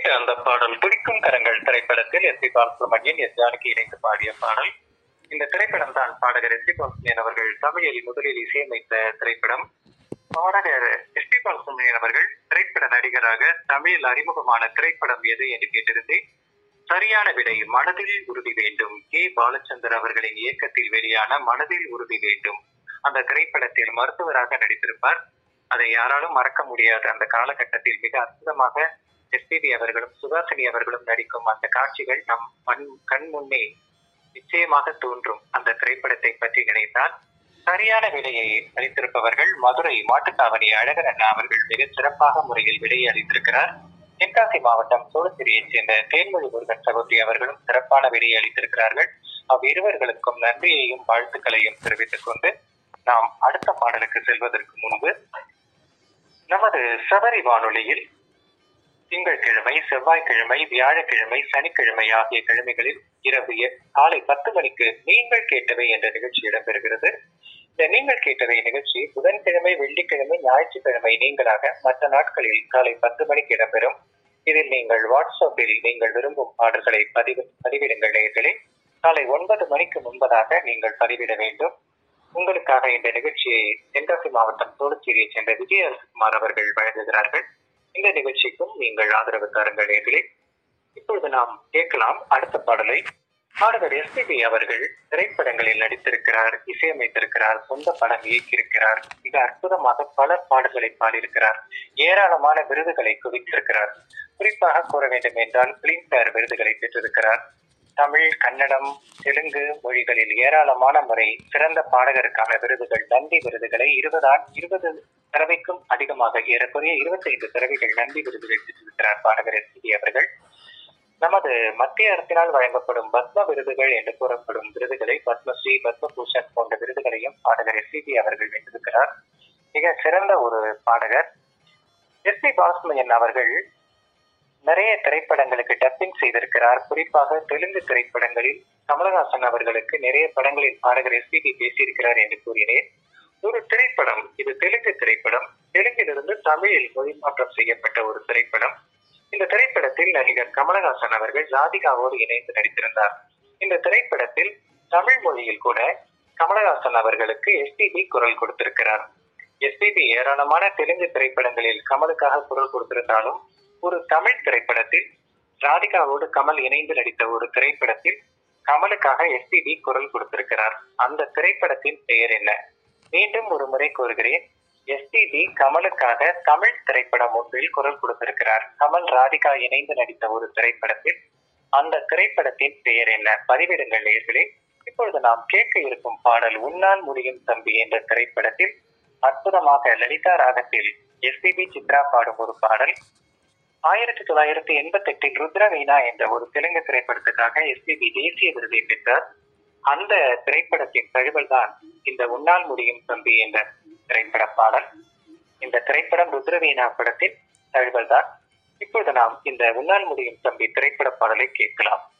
கேட்ட அந்த பாடல் பிடிக்கும் கரங்கள் திரைப்படத்தில் S P Balasubramanian S Janaki இணைந்து பாடிய பாடல் இந்த திரைப்படம் தான் பாடகர் எஸ் பி பாலசுப்ரமணியன் அவர்கள் தமிழில் முதலில் இசையமைத்த திரைப்படம் பாடகர் எஸ் பி பாலசுப்ரமணியன் அவர்கள் திரைப்பட நடிகராக தமிழில் அறிமுகமான திரைப்படம் எது என்று கேட்டிருந்தேன் சரியான விடை மனதில் உறுதி வேண்டும் கே பாலச்சந்தர் அவர்களின் இயக்கத்தில் வெளியான மனதில் உறுதி வேண்டும் அந்த திரைப்படத்தில் மருத்துவராக நடித்திருப்பார் அதை யாராலும் மறக்க முடியாத அந்த காலகட்டத்தில் மிக அற்புதமாக எஸ்பிபி அவர்களும் சுகாசினி அவர்களும் நடிக்கும் அந்த காட்சிகள் நம் மண் கண் முன்னே நிச்சயமாக தோன்றும் அந்த திரைப்படத்தை பற்றி நினைத்தால் சரியான விடையை அளித்திருப்பவர்கள் மதுரை மாட்டுத்தாவணி அழகர் அண்ணா அவர்கள் மிக சிறப்பாக முறையில் விடையை அளித்திருக்கிறார் தென்காசி மாவட்டம் சோழசிரியைச் சேர்ந்த தேன்மொழி முருகன் சகோதரி அவர்களும் சிறப்பான விடையை அளித்திருக்கிறார்கள் அவ்விருவர்களுக்கும் நன்றியையும் வாழ்த்துக்களையும் தெரிவித்துக் கொண்டு நாம் அடுத்த பாடலுக்கு செல்வதற்கு முன்பு நமது சபரி வானொலியில் திங்கட்கிழமை செவ்வாய்க்கிழமை வியாழக்கிழமை சனிக்கிழமை ஆகிய கிழமைகளில் இரவு எ- காலை பத்து மணிக்கு நீங்கள் கேட்டவை என்ற நிகழ்ச்சி இடம்பெறுகிறது இந்த நீங்கள் கேட்டவை நிகழ்ச்சி புதன்கிழமை வெள்ளிக்கிழமை ஞாயிற்றுக்கிழமை நீங்களாக மற்ற நாட்களில் காலை பத்து மணிக்கு இடம்பெறும் இதில் நீங்கள் வாட்ஸ்அப்பில் நீங்கள் விரும்பும் பாடல்களை பதிவு பதிவிடுங்கள் நேயர்களே காலை ஒன்பது மணிக்கு முன்பதாக நீங்கள் பதிவிட வேண்டும் உங்களுக்காக இந்த நிகழ்ச்சியை தென்காசி மாவட்டம் தோளுச்சேரியை சேர்ந்த விஜய அரசுகுமார் அவர்கள் வழங்குகிறார்கள் இந்த நிகழ்ச்சிக்கும் நீங்கள் ஆதரவு தாருங்கள் நேர்களே இப்பொழுது நாம் கேட்கலாம் அடுத்த பாடலை பாடகர் எஸ்பிபி அவர்கள் திரைப்படங்களில் நடித்திருக்கிறார் இசையமைத்திருக்கிறார் சொந்த படம் இயக்கியிருக்கிறார் மிக அற்புதமாக பல பாடல்களை பாடியிருக்கிறார் ஏராளமான விருதுகளை குவித்திருக்கிறார் குறிப்பாக கூற வேண்டும் என்றால் பிலிம்பேர் விருதுகளை பெற்றிருக்கிறார் தமிழ் கன்னடம் தெலுங்கு மொழிகளில் ஏராளமான முறை சிறந்த பாடகருக்கான விருதுகள் நந்தி விருதுகளை இருபது இருபது தடவைக்கும் அதிகமாக ஏறக்குறைய இருபத்தைந்து தடவைகள் நந்தி விருதுகள் பெற்றிருக்கிறார் பாடகர் எஸ்பிபி அவர்கள் நமது மத்திய அரசினால் வழங்கப்படும் பத்ம விருதுகள் என்று கூறப்படும் விருதுகளை பத்மஸ்ரீ பத்மபூஷன் போன்ற விருதுகளையும் பாடகர் எஸ்பிபி அவர்கள் வென்றிருக்கிறார் மிக சிறந்த ஒரு பாடகர் எஸ் பி பாலசுமயன் அவர்கள் நிறைய திரைப்படங்களுக்கு டப்பிங் செய்திருக்கிறார் குறிப்பாக தெலுங்கு திரைப்படங்களில் கமலஹாசன் அவர்களுக்கு நிறைய படங்களில் பாடகர் எஸ்பிபி பேசியிருக்கிறார் என்று கூறினேன் ஒரு திரைப்படம் இது தெலுங்கு திரைப்படம் தெலுங்கிலிருந்து தமிழில் மொழிமாற்றம் செய்யப்பட்ட ஒரு திரைப்படம் இந்த திரைப்படத்தில் நடிகர் கமலஹாசன் அவர்கள் ராதிகாவோடு இணைந்து நடித்திருந்தார் இந்த திரைப்படத்தில் தமிழ் மொழியில் கூட கமலஹாசன் அவர்களுக்கு எஸ்பிபி குரல் கொடுத்திருக்கிறார் எஸ்பிபி ஏராளமான தெலுங்கு திரைப்படங்களில் கமலுக்காக குரல் கொடுத்திருந்தாலும் ஒரு தமிழ் திரைப்படத்தில் ராதிகாவோடு கமல் இணைந்து நடித்த ஒரு திரைப்படத்தில் கமலுக்காக எஸ்பிபி குரல் கொடுத்திருக்கிறார் அந்த திரைப்படத்தின் பெயர் என்ன மீண்டும் ஒரு முறை கூறுகிறேன் எஸ்பிபி கமலுக்காக தமிழ் திரைப்படம் ஒன்றில் குரல் கொடுத்திருக்கிறார் கமல் ராதிகா இணைந்து நடித்த ஒரு திரைப்படத்தில் அந்த திரைப்படத்தின் பெயர் என்ன பதிவிடுங்கள் நேர்களே இப்பொழுது நாம் கேட்க இருக்கும் பாடல் உன்னால் முடியும் தம்பி என்ற திரைப்படத்தில் அற்புதமாக லலிதா ராகத்தில் எஸ்பிபி சித்ரா பாடும் ஒரு பாடல் ஆயிரத்தி தொள்ளாயிரத்தி எண்பத்தி எட்டில் ருத்ரவீணா என்ற ஒரு தெலுங்கு திரைப்படத்துக்காக எஸ்பிபி தேசிய விருதை பெற்றார் அந்த திரைப்படத்தின் தழுவல் தான் இந்த உன்னால் முடியும் தம்பி என்ற திரைப்பட பாடல் இந்த திரைப்படம் ருத்ரவீணா படத்தின் தழுவல் தான் இப்பொழுது நாம் இந்த உன்னால் முடியும் தம்பி திரைப்பட பாடலை கேட்கலாம்